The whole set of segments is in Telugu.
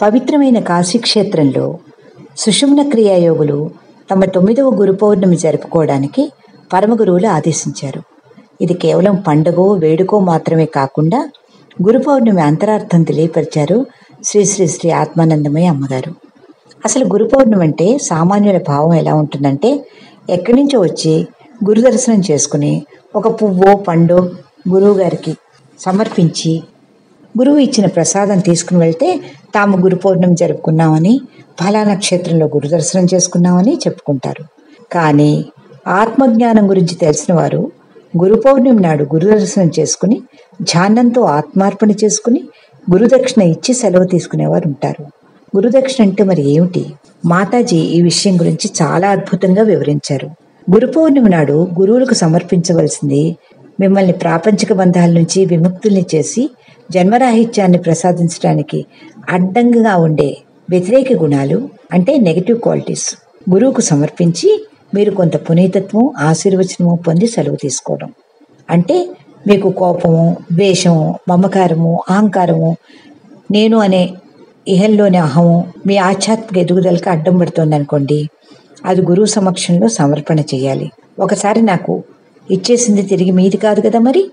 పవిత్రమైన కాశీక్షేత్రంలో సుషుమ్న క్రియాయోగులు తమ తొమ్మిదవ గురు పౌర్ణమి జరుపుకోవడానికి పరమగురువులు ఆదేశించారు ఇది కేవలం పండుగో వేడుకో మాత్రమే కాకుండా గురు పౌర్ణమి అంతరార్థం తెలియపరిచారు శ్రీ శ్రీ శ్రీ ఆత్మానందమయ్య అమ్మగారు అసలు గురు పౌర్ణమి అంటే సామాన్యుల భావం ఎలా ఉంటుందంటే ఎక్కడి నుంచో వచ్చి గురు దర్శనం చేసుకుని ఒక పువ్వో పండో గురువు గారికి సమర్పించి గురువు ఇచ్చిన ప్రసాదం తీసుకుని వెళ్తే తాము గురు పౌర్ణమి జరుపుకున్నామని ఫలానా క్షేత్రంలో గురు దర్శనం చేసుకున్నామని చెప్పుకుంటారు కానీ ఆత్మజ్ఞానం గురించి తెలిసిన వారు గురు పౌర్ణమి నాడు గురు దర్శనం చేసుకుని ధ్యానంతో ఆత్మార్పణ చేసుకుని గురుదక్షిణ ఇచ్చి సెలవు తీసుకునేవారు ఉంటారు గురుదక్షిణ అంటే మరి ఏమిటి మాతాజీ ఈ విషయం గురించి చాలా అద్భుతంగా వివరించారు గురు పౌర్ణమి నాడు గురువులకు సమర్పించవలసింది మిమ్మల్ని ప్రాపంచిక బంధాల నుంచి విముక్తుల్ని చేసి జన్మరాహిత్యాన్ని ప్రసాదించడానికి అడ్డంగా ఉండే వ్యతిరేక గుణాలు అంటే నెగటివ్ క్వాలిటీస్ గురువుకు సమర్పించి మీరు కొంత పునీతత్వం ఆశీర్వచనము పొంది సెలవు తీసుకోవడం అంటే మీకు కోపము ద్వేషము మమకారము అహంకారము నేను అనే ఇహంలోని అహము మీ ఆధ్యాత్మిక ఎదుగుదలకు అడ్డం పడుతుంది అనుకోండి అది గురువు సమక్షంలో సమర్పణ చేయాలి ఒకసారి నాకు ఇచ్చేసింది తిరిగి మీది కాదు కదా మరి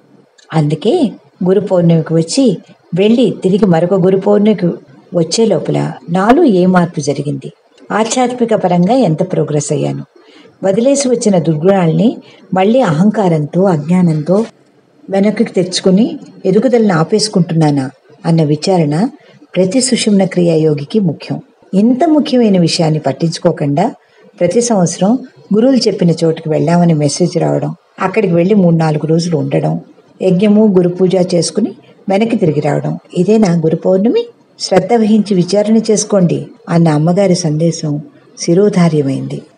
అందుకే గురు పౌర్ణమికి వచ్చి వెళ్ళి తిరిగి మరొక గురు పౌర్ణమికి వచ్చే లోపల నాలో ఏ మార్పు జరిగింది ఆధ్యాత్మిక పరంగా ఎంత ప్రోగ్రెస్ అయ్యాను వదిలేసి వచ్చిన దుర్గుణాల్ని మళ్ళీ అహంకారంతో అజ్ఞానంతో వెనక్కి తెచ్చుకుని ఎదుగుదలను ఆపేసుకుంటున్నానా అన్న విచారణ ప్రతి సుషుమ్న క్రియాయోగికి ముఖ్యం ఇంత ముఖ్యమైన విషయాన్ని పట్టించుకోకుండా ప్రతి సంవత్సరం గురువులు చెప్పిన చోటుకి వెళ్ళామని మెసేజ్ రావడం అక్కడికి వెళ్ళి మూడు నాలుగు రోజులు ఉండడం యజ్ఞము గురు పూజ చేసుకుని వెనక్కి తిరిగి రావడం ఇదేనా గురు పౌర్ణమి శ్రద్ధ వహించి విచారణ చేసుకోండి అన్న అమ్మగారి సందేశం శిరోధార్యమైంది